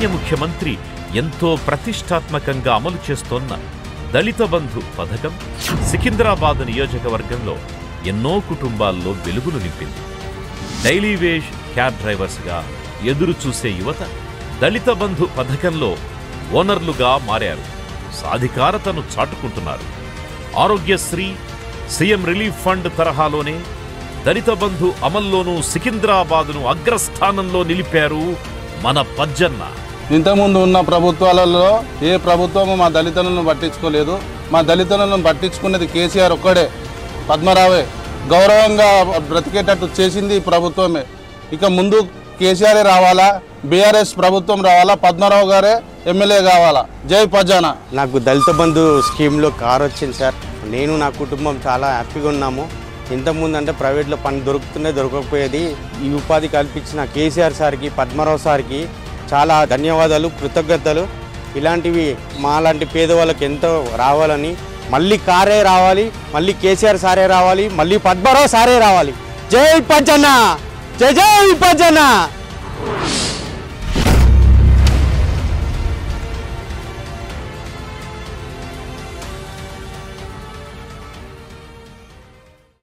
మాన్య ముఖ్యమంత్రి ఎంతో ప్రతిష్టాత్మకంగా అమలు చేస్తోన్న దళిత బంధు పథకం సికింద్రాబాద్ నియోజకవర్గంలో ఎన్నో కుటుంబాల్లో వెలుగులు నింపింది డైలీ వేజ్ క్యాబ్ డ్రైవర్స్గా ఎదురు చూసే యువత దళిత బంధు పథకంలో ఓనర్లుగా మారారు సాధికారతను చాటుకుంటున్నారు ఆరోగ్యశ్రీ సీఎం రిలీఫ్ ఫండ్ తరహాలోనే దళిత బంధు అమల్లోనూ సికింద్రాబాదును అగ్రస్థానంలో నిలిపారు మన పజ్జన్న ఇంతకుముందు ఉన్న ప్రభుత్వాలలో ఏ ప్రభుత్వము మా దళితులను పట్టించుకోలేదు మా దళితులను పట్టించుకునేది కేసీఆర్ ఒక్కడే పద్మరావే గౌరవంగా బ్రతికేటట్టు చేసింది ఈ ప్రభుత్వమే ఇక ముందు కేసీఆర్ రావాలా బీఆర్ఎస్ ప్రభుత్వం రావాలా పద్మరావు గారే ఎమ్మెల్యే కావాలా జై పజానా నాకు దళిత బంధు స్కీమ్లో కార్ వచ్చింది సార్ నేను నా కుటుంబం చాలా హ్యాపీగా ఉన్నాము ఇంతకుముందు అంటే ప్రైవేట్లో పని దొరుకుతుండే దొరకకపోయేది ఈ ఉపాధి కల్పించిన కేసీఆర్ సార్కి పద్మారావు సార్కి చాలా ధన్యవాదాలు కృతజ్ఞతలు ఇలాంటివి మాలాంటి పేదవాళ్ళకి ఎంతో రావాలని మళ్ళీ కారే రావాలి మళ్ళీ కేసీఆర్ సారే రావాలి మళ్ళీ పద్మారావు సారే రావాలి జై పజ్జన్న జై జై పజ్జన్న